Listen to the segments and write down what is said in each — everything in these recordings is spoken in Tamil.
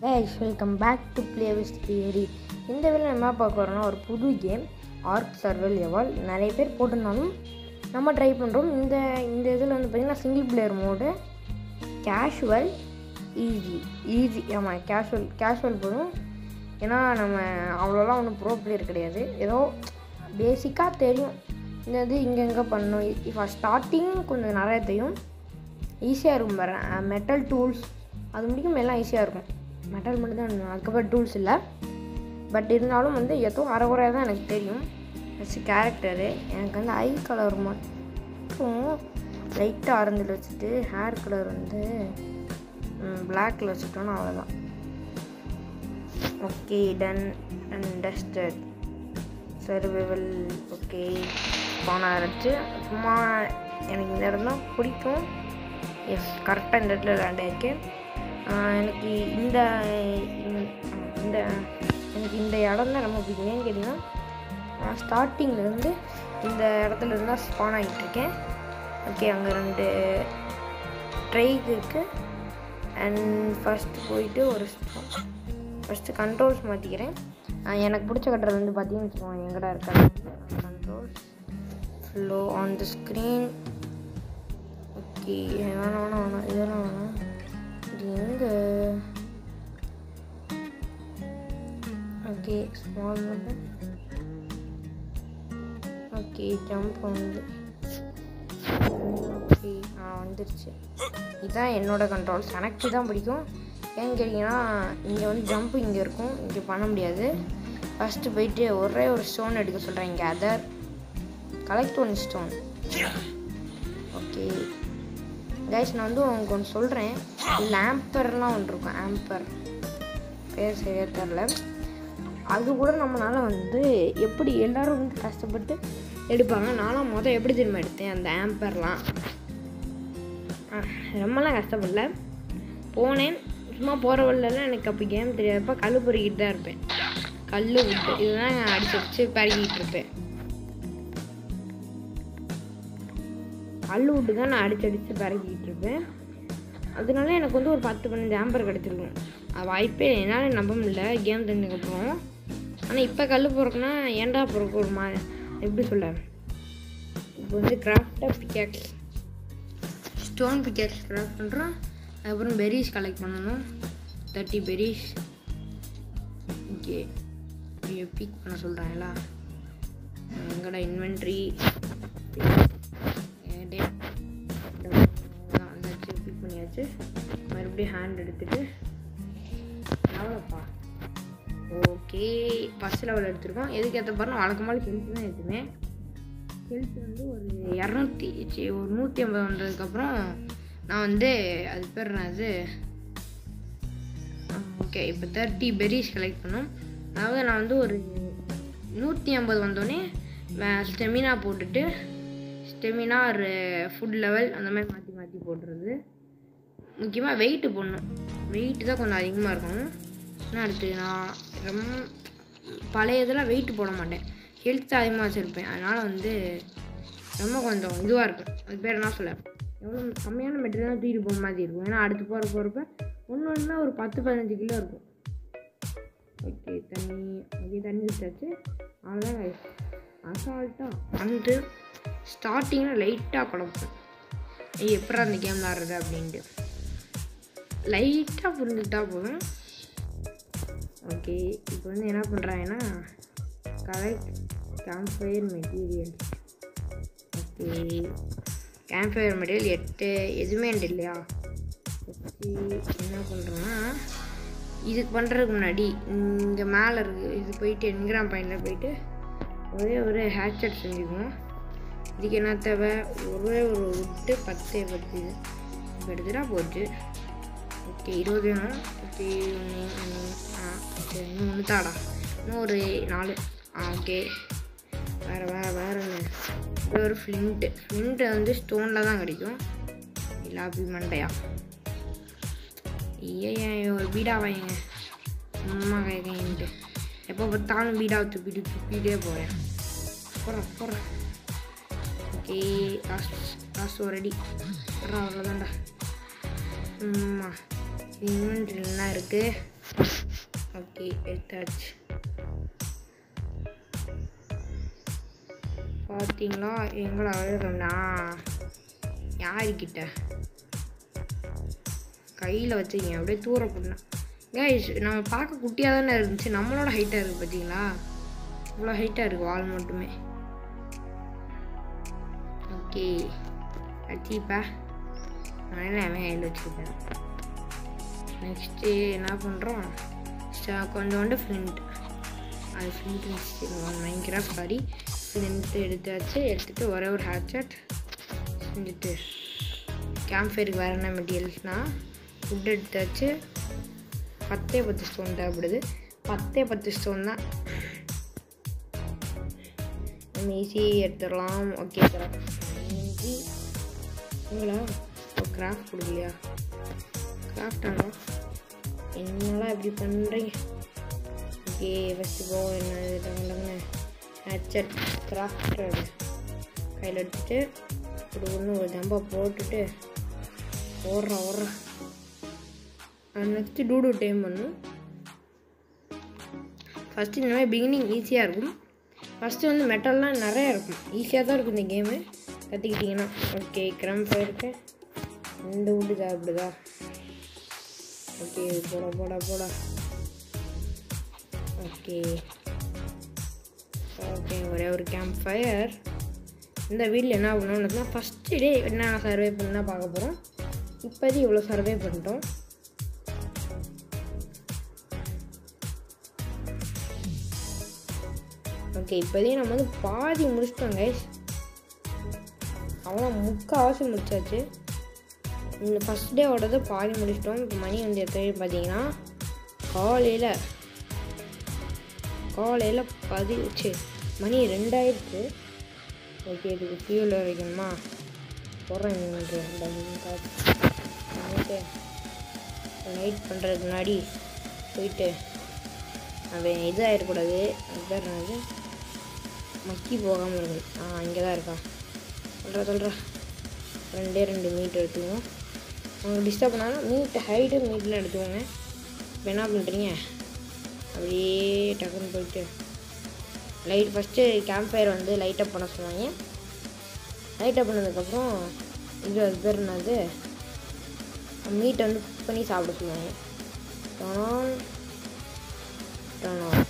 Guys welcome back to play with theory இந்த வேலை நம்ம என்ன பார்க்க வரோம்னா ஒரு புது கேம் ஆர்க் சர்வல் எவால் நிறைய பேர் போட்டிருந்தாலும் நம்ம ட்ரை பண்ணுறோம் இந்த இந்த இதில் வந்து பார்த்திங்கன்னா single player mode casual easy easy ஆமாம் கேஷுவல் கேஷுவல் போதும் ஏன்னா நம்ம அவ்வளோலாம் ஒன்றும் ப்ரோ பிளேயர் கிடையாது ஏதோ பேசிக்காக தெரியும் இந்த இது இங்கங்கே பண்ணணும் இப்போ ஸ்டார்டிங் கொஞ்சம் நிறைய தெரியும் ஈஸியாக இருக்கும் பாரு மெட்டல் டூல்ஸ் அது முடிக்கும் எல்லாம் ஈஸியாக இருக்கும் மெட்டல் மட்டும் தான் வேணும். அதுக்கப்புறம் டூல்ஸ் இல்லை பட் இருந்தாலும் வந்து ஏதோ அரைகுறையாக தான் எனக்கு தெரியும் ஃபஸ்ட்டு கேரக்டரு எனக்கு வந்து ஐ கலர் மட்டும் லைட்டாக ஆரஞ்சில் வச்சுட்டு ஹேர் கலர் வந்து பிளாக்கில் வச்சுட்டோன்னா அவ்வளோதான் okay done and dusted survival okay spawn ஆரம்பிச்சு சும்மா எனக்கு இந்த இடம் தான் பிடிக்கும் எஸ் கரெக்டாக இந்த இடத்துல லேண்ட் ஆயிருக்கேன் ஆஹ் எனக்கு இந்த இந்த எனக்கு இந்த இடம் தான் ரொம்ப பிடிக்கும் ஏன்னு கேட்டிங்கன்னா நான் ஸ்டார்டிங்லேருந்து இந்த இடத்துல இருந்தால் ஸ்பான் ஆகிட்டு இருக்கேன் ஓகே அங்கே ரெண்டு ட்ரைக் இருக்குது அண்ட் ஃபஸ்ட்டு போயிட்டு ஒரு ஃபஸ்ட்டு கண்ட்ரோல்ஸ் மாற்றிக்கிறேன் எனக்கு பிடிச்ச கட்டுறது வந்து பார்த்தீங்கன்னு வச்சுக்கோங்க எங்கடா இருக்காது controls flow on the screen okay வேணாம் வேணாம் வேணாம் இதெல்லாம் வேணாம் இது எங்கே ஓகே ஸ்மால் மட்டும் ஓகே ஜம்ப் வந்து ஓகே ஆ வந்துருச்சு இதுதான் என்னோட கண்ட்ரோல்ஸ் எனக்கு தான் பிடிக்கும் ஏன்னு கேட்டிங்கன்னா இங்கே வந்து ஜம்ப் இங்கே இருக்கும் இங்கே பண்ண முடியாது ஃபஸ்ட்டு போயிட்டு ஒரே ஒரு ஸ்டோன் எடுக்க சொல்கிறேன் இங்கே other collect one stone okay guys நான் வந்து உங்களுக்கு ஒன்று சொல்கிறேன் லேம்பர்லாம் ஒன்று இருக்கும் ஆம்பர் பேர் சரியாக தெரில அது கூட நம்மளால வந்து எப்படி எல்லாரும் வந்து கஷ்டப்பட்டு எடுப்பாங்க நானும் மொதல் எப்படி திரும்ப எடுத்தேன் அந்த ஆம்பர்லாம் ஆ, ரொம்பலாம் கஷ்டப்படல போனேன் சும்மா போகிற வழிலலாம் எனக்கு அப்போ கேம் தெரியாதப்ப கல் பொறுக்கிட்டு தான் இருப்பேன் கல் விட்டு இதுதான் அடிச்சு அடிச்சு பறக்கிட்டு இருப்பேன் கல் விட்டு தான் நான் அடிச்சு அடிச்சு பறக்கிட்டு இருப்பேன் அதனால எனக்கு வந்து ஒரு பத்து பதினஞ்சு ஆம்பர் கிடச்சிருக்கும் அது வாய்ப்பே என்னால் நம்ப முடியல கேம் தெரிஞ்சதுக்கப்புறம் ஆனால் இப்போ கல் பொறுக்குனா ஏன்டா பொறுக்க ஒரு மா எப்படி சொல்ல இப்போ வந்து கிராஃப்டாக பிக்கேக்ஸ் ஸ்டோன் பிக்கேக்ஸ் கிராஃப்ட் பண்ணுறோம் அதுக்கப்புறம் பெரிஸ் கலெக்ட் பண்ணணும் தேர்ட்டி பெரிஸ் ஓகே பிக் பண்ண சொல்கிறாங்களா எங்கடா இன்வென்ட்ரி வந்தாச்சு பிக் பண்ணியாச்சு மறுபடியும் ஹேண்ட் எடுத்துட்டு எவ்வளோப்பா ஓகே ஃபஸ்ட் லெவல் எடுத்திருக்கோம் எதுக்கு ஏற்ற பாருங்க வழக்கமாக ஹெல்த் தான் எடுத்துமே ஹெல்த் வந்து ஒரு இரநூத்தி சி ஒரு நூற்றி ஐம்பது வந்ததுக்கப்புறம் நான் வந்து அது பேர் என்னது ஓகே இப்போ தேர்ட்டி பெரிஸ் கலெக்ட் பண்ணோம் அதாவது நான் வந்து ஒரு நூற்றி ஐம்பது வந்தோடனே ஸ்டெமினா போட்டுட்டு ஸ்டெமினா ஒரு ஃபுட் லெவல் அந்த மாதிரி மாற்றி மாற்றி போட்டுறது முக்கியமாக வெயிட்டு போடணும் வெயிட்டு தான் கொஞ்சம் அதிகமாக இருக்கணும் என்ன அடுத்து நான் ரொம்ப பழைய இதெல்லாம் வெயிட்டு போட மாட்டேன் ஹெல்த் அதிகமாக வச்சுருப்பேன் அதனால் வந்து ரொம்ப கொஞ்சம் இதுவாக இருக்கும் அது பேர் என்ன சொல்ல எவ்வளோ கம்மியான மெட்டீரியல் தூக்கிட்டு போக மாதிரி இருக்கும் ஏன்னா அடுத்து போகிற போகிறப்ப ஒன்று ஒன்றுனா ஒரு பத்து பதினஞ்சு கிலோ இருக்கும் ஓகே தண்ணி ஓகே தண்ணி வச்சாச்சு அவ்வளோதான் அசால்ட்டாக வந்து ஸ்டார்டிங்கில் லைட்டாக குழப்பம் ஏய் எப்படா அந்த கேம் விளாட்றது அப்படின்ட்டு லைட்டாக புரிஞ்சுக்கிட்டா போதும் ஓகே இப்போ வந்து என்ன பண்ணுறாங்கன்னா collect campfire material okay campfire material எட்டு எதுவுமே என்கிட்ட இல்லையா ஓகே என்ன பண்ணுறோன்னா இதுக்கு பண்ணுறதுக்கு முன்னாடி இங்கே மேலே இருக்குது இது போயிட்டு என்கிராம் பாயிண்டில் போயிட்டு ஒரே ஒரு ஹேட்செட் செஞ்சுக்குவோம் இதுக்கு என்ன தேவை ஒரே ஒரு விட்டு பத்து பத்து இது இப்போ எடுத்துட்டா போச்சு ஓகே இருபது வேணும் ஓகே ஒன்று ஒன்று ஆ சரி இன்னும் ஒன்று தாடா இன்னும் ஒரு நாலு ஆ ஓகே வேறு வேறு வேறு ஒன்று இது ஒரு ஃப்ளிண்ட்டு ஃப்ளிண்ட்டு வந்து ஸ்டோனில் தான் கிடைக்கும் இல்லை அப்படி மண்டையா ஏன் ஒரு பீடா வாங்க அம்மா கேட்கன்ட்டு எப்போ பார்த்தாலும் பீடாவை துப்பிட்டு துப்பிட்டே போகிறேன் போகிறேன் போகிறேன் ஓகே லாஸ்ட் லாஸ்ட் ஒரு அடி அவ்வளோதான்டா இன்வென்ட்ரிலாம் இருக்குது ஓகே எடுத்தாச்சு பார்த்தீங்களா எங்களை அழுகண்ணா யாருக்கிட்ட கையில் வச்சுக்கிங்க அப்படியே தூர போடணும் கைஸ் நம்ம பார்க்க குட்டியாக தானே இருந்துச்சு நம்மளோட ஹைட்டாக இருக்குது பார்த்தீங்களா இவ்வளோ ஹைட்டாக இருக்குது வால் மட்டுமே ஓகே அச்சிப்பா நான் அவன் கையில் வச்சுருப்பேன் நெக்ஸ்ட்டு என்ன பண்ணுறோம் கொஞ்சோண்டு ஃப்ளிண்ட் அது ஃப்ளிண்ட் மைன்கிராஃப்ட் சாரி ஃப்ளிண்ட் எடுத்தாச்சு எடுத்துகிட்டு ஒரே ஒரு ஹேட்செட் செஞ்சுட்டு கேம்ப் ஃபயருக்கு வேறு என்ன மெட்டீரியல்ஸ்னால் ஃபுட் எடுத்தாச்சு பத்தே பத்து ஸ்டோன் தேவைப்படுது பத்தே பத்து ஸ்டோன் தான் நம்ம ஈஸி எடுத்துடலாம் ஓகே சார் உங்களா கிராஃப்ட் கொடுக்கலையா கிராஃப்ட் ஆனால் என்னெல்லாம் இப்படி பண்ணுறீங்க ஓகே ஃபஸ்ட்டு போ என்ன இது ஹேட்செட் கிராஃப்ட் கையில் எடுத்துட்டு இப்படி ஒன்று ஒரு ஜம்பா போட்டுட்டு ஓடுறா ஓடுறா நெக்ஸ்ட்டு டூடு டைம் பண்ணும் ஃபஸ்ட்டு இந்த மாதிரி பிகினிங் ஈஸியாக இருக்கும் ஃபஸ்ட்டு வந்து மெட்டல்லாம் நிறையா இருக்கும் ஈஸியாக தான் இருக்கும் இந்த கேமு கற்றுக்கிட்டிங்கன்னா ஓகே கிரம் ஃபயருக்கு இந்த வீட்டு சாப்பிடுதா ஓகே போடா போடா போடா ஓகே ஓகே ஒரே ஒரு கேம்ப் ஃபயர் இந்த வீட்டில் என்ன பண்ணணும்னா ஃபஸ்ட்டு டே என்ன சர்வே பண்ணா பார்க்க போகிறோம் இப்போதைக்கு இவ்வளோ சர்வே பண்ணிட்டோம் ஓகே இப்போதையும் நம்ம வந்து பாதி முடிச்சிட்டோம் கைஸ் அவ்வளோ முக்கால்வாசி முடிச்சாச்சு இந்த ஃபஸ்ட் டேவோடது பாதி முடிச்சிட்டோம் இப்போ மணி வந்து எத்தனை பார்த்தீங்கன்னா காலையில் காலையில் பதி சரி மணி ரெண்டாயிரத்து ஓகே இதுக்கு ஃபியூல் வைக்கணுமா போடுறேன் உங்களுக்கு பண்ணிட்டு நைட் பண்ணுறதுக்கு முன்னாடி போயிட்டு அவன் இது ஆகிடக்கூடாது அது பேர் என்னது மக்கி போகாமல் இருக்குது ஆ இங்கே தான் இருக்கா சொல்கிறா சொல்கிறா ரெண்டே ரெண்டு மீட் எடுத்துக்கோங்க உங்களுக்கு டிஸ்டர்ப் பண்ணாலும் மீட் ஹைட்டு மீட்டில் எடுத்துக்கோங்க இப்போ என்ன பண்ணுறீங்க அப்படியே டக்குன்னு போயிட்டு லைட் ஃபஸ்ட்டு கேம்ப் ஃபயர் வந்து லைட்டப் பண்ண சொன்னாங்க லைட்டப் பண்ணதுக்கப்புறம் இது அது பேர் என்னது மீட்டை வந்து குக் பண்ணி சாப்பிட சொல்லுவாங்க டொனான் டொனான்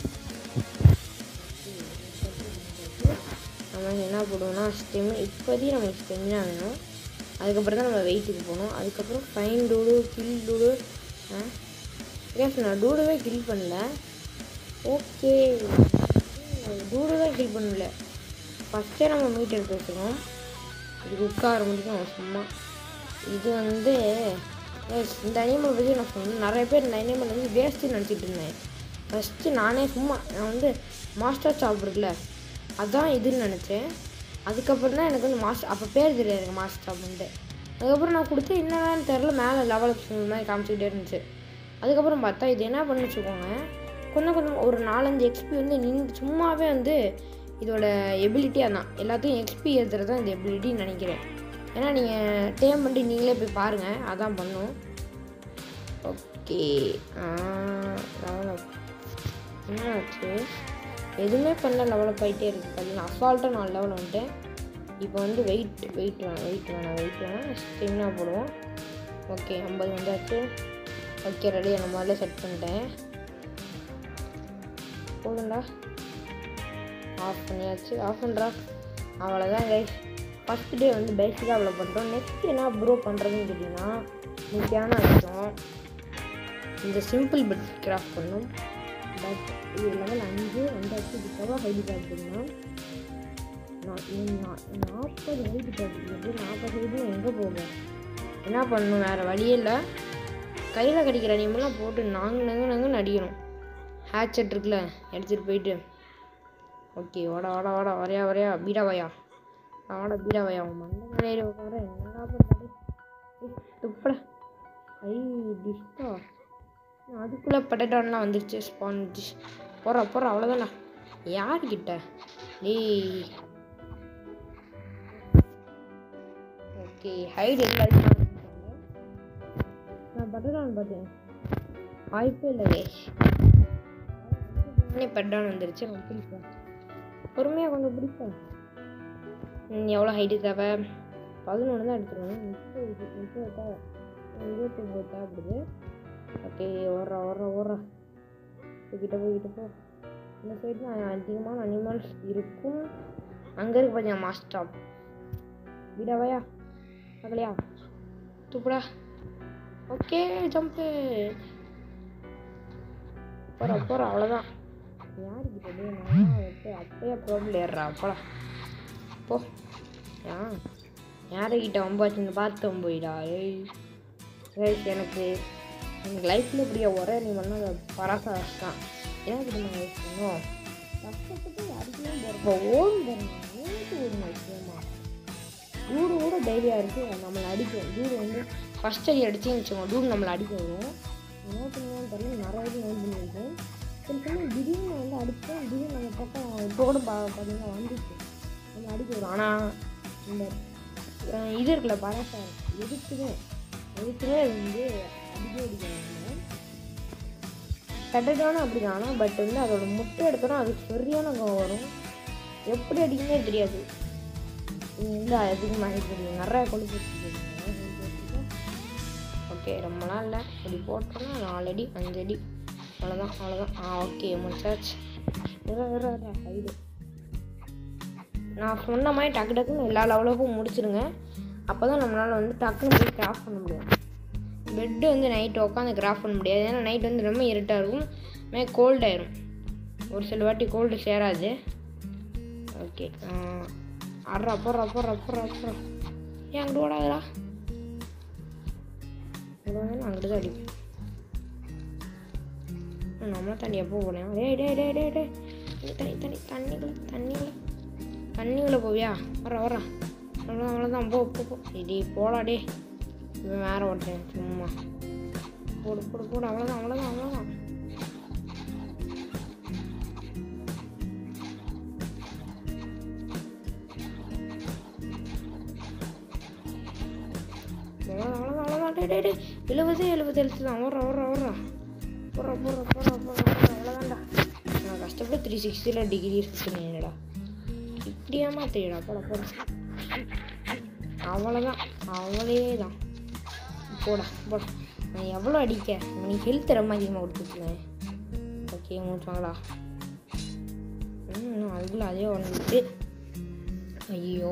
நம்ம என்ன போடுவோம்னா ஸ்டெம் இப்போதையும் நமக்கு ஸ்டெமினா வேணும் அதுக்கப்புறம் தான் நம்ம வெயிட்டுக்கு போகணும் அதுக்கப்புறம் fine dodo kill dodo case நான் டூடுவே கில் பண்ணல ஓகே டூடுவே கில் பண்ணல ஃபஸ்ட்டே நம்ம மீட் எடுத்து வச்சுக்கோம் இது குக் ஆரம்பிக்கும் சும்மா இது வந்து yes, இந்த அனிமல் பற்றி நான் சொன்னேன் நிறைய பேர் இந்த அனிமல் வந்து வேஸ்ட்டுன்னு நினச்சிட்டு இருந்தேன் ஃபஸ்ட்டு நானே சும்மா நான் வந்து மாஸ்டர் சாப் இருக்குல்ல அதான் இதுன்னு நினச்சேன் அதுக்கப்புறம் தான் எனக்கு வந்து மாஸ்டர் அப்போ பேர் தெரியாது எனக்கு மாஸ்டர் சாப்பிட்டு அதுக்கப்புறம் நான் கொடுத்து என்னன்னு தெரில மேலே லெவலுக்கு சொன்ன மாதிரி காமிச்சிக்கிட்டே இருந்துச்சு அதுக்கப்புறம் பார்த்தா இது என்ன பண்ணி வச்சுக்கோங்க கொஞ்சம் கொஞ்சம் ஒரு நாலஞ்சு எக்ஸ்பி வந்து நின்று சும்மாவே வந்து இதோட எபிலிட்டியாக தான் எல்லாத்தையும் எக்ஸ்பி ஏற்றுறது தான் இந்த எபிலிட்டின்னு நினைக்கிறேன் ஏன்னா நீங்கள் டேம் பண்ணி நீங்களே போய் பாருங்கள் அதான் பண்ணும் ஓகே லெவலப் என்னாச்சு எதுவுமே பண்ணல லெவலப் ஆகிட்டே இருக்குது பார்த்தீங்கன்னா அசால்ட்டாக நான் லெவல் வந்துட்டேன் இப்போ வந்து வெயிட் வெயிட் வேணாம் வெயிட் வேணாம் வெயிட் வேணாம் ஸ்டெமினா போடுவோம் ஓகே ஐம்பது வந்தாச்சு ஓகே ரெடி நான் முதல்ல செட் பண்ணிட்டேன் போதும்டா ஆஃப் பண்ணியாச்சு ஆஃப் பண்ணுறா அவ்வளோதான் கைஸ் ஃபஸ்ட் டே வந்து பேசிக்காக அவ்வளோ பண்ணுறோம் நெக்ஸ்ட் என்ன ப்ரோ பண்ணுறதுன்னு கேட்டிங்கன்னா முக்கியமான விஷயம் இந்த சிம்பிள் பெட் கிராஃப்ட் பண்ணும் பட் இது லெவல் அஞ்சு வந்தாச்சு இதுக்காக ஹைடி கிராஃப்ட் பண்ணோம் நான் இன்னும் நா- நாற்பது ஹைடி கிராஃப்ட் நாற்பது ஹைடி எங்கே போகும் என்ன பண்ணணும் வேறு வழியே இல்லை கையில் கிடைக்கிற அனிமெல்லாம் போட்டு நாங்கள் நாங்கள் நாங்கள் நடிக்கணும் ஹேட்செட் இருக்குல்ல எடுத்துகிட்டு போயிட்டு ஓகே வாடா வாடா வாடா வரையா வரையா பீடா வாயா வாடா பீடா வாயா உன் மண்டை மேலே உட்கார என்னடா பண்ணுறது துப்பட ஐ டிஸ்டா அதுக்குள்ளே பட்டேட்டான்லாம் வந்துருச்சு ஸ்பான்ஜ் போகிறா போகிறா அவ்வளோதானா யார்கிட்ட டேய் ஓகே ஹைட் எங்கே நான் பட்டேட்டான் பார்த்தேன் வாய்ப்பே இல்லை கேஷ் பெட்டான் வந்துருச்சு நான் பிடிப்பேன் பொறுமையாக கொஞ்சம் பிடிப்பேன் ம், எவ்வளோ ஹைட்டு தேவை பதினொன்று தான் எடுத்துருவேன் முப்பது முப்பது தேவை இருபத்தொம்பது தேவைப்படுது ஓகே ஓடுறா ஓடுறா ஓடுறா போய்கிட்ட போய்கிட்ட போ இந்த சைடு அதிகமான அனிமல்ஸ் இருக்கும் அங்கே இருக்கு பார்த்தீங்க மாஸ் ஸ்டாப் விடாவையா பார்க்கலையா தூப்புடா ஓகே ஜம்ப்பு போகிற போகிற அவ்வளோதான் யாருக்கு தெரியும் நான் வந்து அப்பயே ப்ராப்ளம் ஏறுறா போடா போ ஆ யாருக்கிட்ட வம்பாச்சுன்னு பார்த்து வம்போயிடா ஏய் Guys, எனக்கு எனக்கு லைஃப்பில் இப்படியா ஒரே நீ பண்ண பராசாஸ் தான் எனக்கு தெரியுமா guys பண்ணுவோம் கஷ்டப்பட்டு யாருக்குமே போகிறப்ப ஓடும் பாருங்க நேற்று ஓடுமா விஷயமா டூடு கூட தைரியம் இருக்குது நம்மளை அடிக்கும் டூடு வந்து ஃபஸ்ட் அடி அடிச்சு வச்சுக்கோங்க டூடு நம்மளை அடிக்க வரும் நோட் பண்ணுவோம் தெரியல நிறைய இது நோட் பண்ணியிருக்கேன் சில சமயம் திடீர்னு வந்து அடிப்போம் திடீர்னு நம்ம பக்கம் இப்போ கூட பா பார்த்தீங்கன்னா வந்துச்சு நம்ம அடிக்க வரும் ஆனால் இந்த அஹ், இது இருக்குல்ல பராசா எதுக்குமே எதுக்குமே அது வந்து அடிக்க அடிக்கிறாங்க கட்டடான அப்படிதான் ஆனால் பட் வந்து அதோட முட்டை எடுத்தோன்னா அது சரியான கோவம் வரும் எப்படி அடிக்குமே தெரியாது இது வந்து அதிகமாக தெரியும் நிறைய கொழுப்பு ஓகே ரொம்ப நாள் இல்லை இப்படி போட்டோன்னா நாலு அடி அஞ்சு அடி அவ்வளோதான் அவ்வளோதான் ஆ ஓகே முடிச்சாச்சு ஹைடு நான் சொன்ன மாதிரி டக்கு டக்குன்னு எல்லா லெவலுக்கும் முடிச்சிருங்க அப்போ தான் நம்மளால் வந்து டக்குன்னு போய் கிராஃப்ட் பண்ண முடியும் பெட்டு வந்து நைட்டு உட்காந்து கிராஃப்ட் பண்ண முடியாது ஏன்னா நைட் வந்து ரொம்ப இருட்டாக இருக்கும் மே கோல்ட் ஆயிரும் ஒரு சில வாட்டி கோல்டு சேராது ஓகே அட்ரா போடுறா போடுறா போடுறா போடுறா ஏன் அங்கிட்டு ஓடாதடா இங்கே வந்து நான் அங்கிட்டு தான் அடிப்பேன் நம்மள தண்ணி எப்போ போனேன் டேய் டேய் டேய் டேய் டேய் தண்ணி தண்ணி தண்ணிக்குள்ள தண்ணிக்குள்ள தண்ணிக்குள்ள போவியா வர வர அவ்வளோதான் அவ்வளோதான் போ போ போ இடி போடா டே இவன் வேற ஓட்டேன் சும்மா போடு போடு போடு அவ்வளோதான் அவ்வளோதான் அவ்வளோதான் அவ்வளோதான் அவ்வளோதான் அவ்வளோதான் டே டே டே எழுபது எழுபது எழுத்து தான் ஓடுறா ஓடுறா ஓடுறா போடுறா போடுறா போடுறா போடுறா போடுறா அவ்வளோதான்டா நான் கஷ்டப்பட்டு த்ரீ சிக்ஸ்டியில் டிகிரி சுற்றினேன்டா இப்படியாமா தெரியடா போட போட அவ்வளோதான் அவளே தான் போடா போடா நான் எவ்வளோ அடிக்க நீ ஹெல்த் ரொம்ப அதிகமாக கொடுத்துருக்கேன் ஓகே முடிச்சாங்களா ம் அதுக்குள்ள அதே வந்துட்டு ஐயோ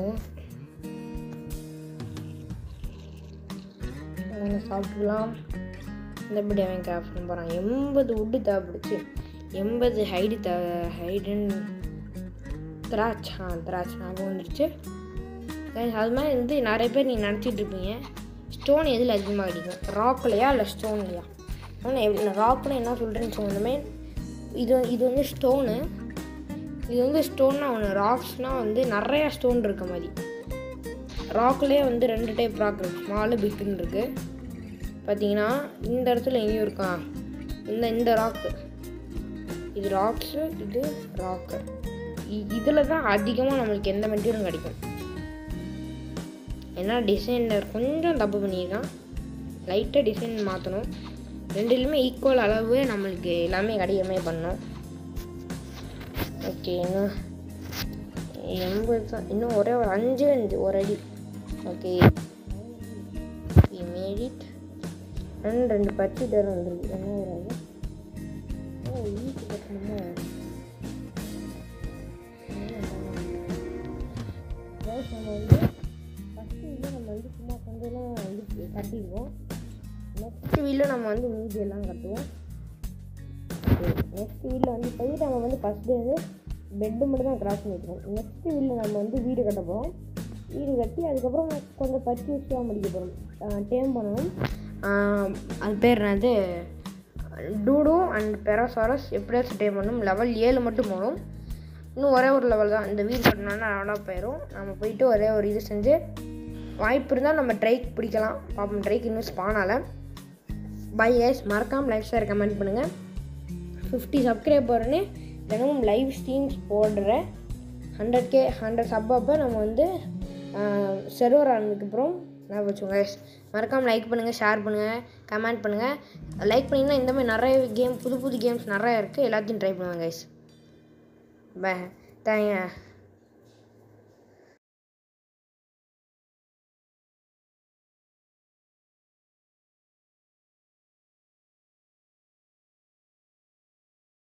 அவங்க சாப்பிடலாம் இந்த படி அவன் கிராஃப்ட் பண்ண போகிறான் எண்பது உட்டு தேவைப்படுச்சு எண்பது ஹைடு தே ஹைடுன்னு திராட்சை ஆ திராட்சை ஞாபகம் வந்துடுச்சு Guys, அது மாதிரி வந்து நிறைய பேர் நீங்கள் நினச்சிட்டு இருப்பீங்க ஸ்டோன் எதில் அதிகமாக கிடைக்கும் ராக்லையா இல்லை ஸ்டோன்லையா ஆனால் ராக்கில் என்ன சொல்கிறேன்னு சொன்னதுமே இது இது வந்து ஸ்டோனு இது வந்து ஸ்டோன்னா ஒன்று ராக்ஸ்னால் வந்து நிறையா ஸ்டோன் இருக்க மாதிரி ராக்லேயே வந்து ரெண்டு டைப் ராக் இருக்கு ஸ்மாலு பிக்குன்னு இருக்குது பார்த்தீங்கன்னா இந்த இடத்துல எங்கேயும் இருக்கா இந்த இந்த ராக்கு இது ராக்ஸு இது ராக்கு இதில் தான் அதிகமாக நம்மளுக்கு எந்த மெட்டீரியலும் கிடைக்கும் ஏன்னா டிசைனில் கொஞ்சம் தப்பு பண்ணியிருக்கான் லைட்டாக டிசைன் மாற்றணும் ரெண்டுலேயுமே ஈக்குவல் அளவு நம்மளுக்கு எல்லாமே கிடைக்கிற மாதிரி பண்ணோம் ஓகே இன்னும் எண்பது தான் இன்னும் ஒரே ஒரு அஞ்சு அஞ்சு ஒரு அடி ஓகே மேடிட் ரெண்டு ரெண்டு பச்சை தரம் வந்துருக்கு என்ன வராது ஓ ஈஸி கட்டணுமோ Guys, நம்ம வந்து ஃபஸ்ட்டு வீடியோ நம்ம வந்து சும்மா கொஞ்சம் வந்து கட்டிடுவோம் நெக்ஸ்ட் வீடியோ நம்ம வந்து மீதி எல்லாம் கட்டுவோம் நெக்ஸ்ட் வீடில் வந்து இப்போதைக்கு நம்ம வந்து ஃபஸ்ட் டே வந்து பெட்டு மட்டும் தான் கிராஸ் பண்ணியிருக்கோம் நெக்ஸ்ட் வீடில் நம்ம வந்து வீடு கட்ட போகிறோம் வீடு கட்டி அதுக்கப்புறம் கொஞ்சம் பர்ச்சேஸ்லாம் முடிக்க போகிறோம் டேம் பண்ணணும் ஆஹ் அது பேர் என்னது டூடோ அண்ட் பெரோசாரஸ் எப்படியாச்சும் டேம் பண்ணணும் லெவல் ஏழு மட்டும் போகணும் இன்னும் ஒரே ஒரு லெவல் தான் இந்த வீடு கட்டணும்னா நல்லா போயிடும் நம்ம போயிட்டு ஒரே ஒரு இது செஞ்சு வாய்ப்பு இருந்தால் நம்ம ட்ரைக் பிடிக்கலாம் பார்ப்போம் ட்ரைக் இன்னும் ஸ்பானால பை எஸ் மறக்காமல் லைக் ஷேர் கமெண்ட் பண்ணுங்கள் ஃபிஃப்டி சப்ஸ்கிரைபர்னு தினமும் லைவ் ஸ்ட்ரீம்ஸ் போடுற ஹண்ட்ரட் கே ஹண்ட்ரட் சப் அப்போ நம்ம வந்து சர்வர் ஆனதுக்கப்புறம் நான் வச்சுக்கோங்க guys. மறக்காம லைக் பண்ணுங்கள் ஷேர் பண்ணுங்கள் கமெண்ட் பண்ணுங்கள் லைக் பண்ணிங்கன்னா இந்த மாதிரி நிறைய கேம் புது புது கேம்ஸ் நிறைய இருக்குது எல்லாத்தையும் ட்ரை பண்ணுவேன் கைஸ் பே தேங்க்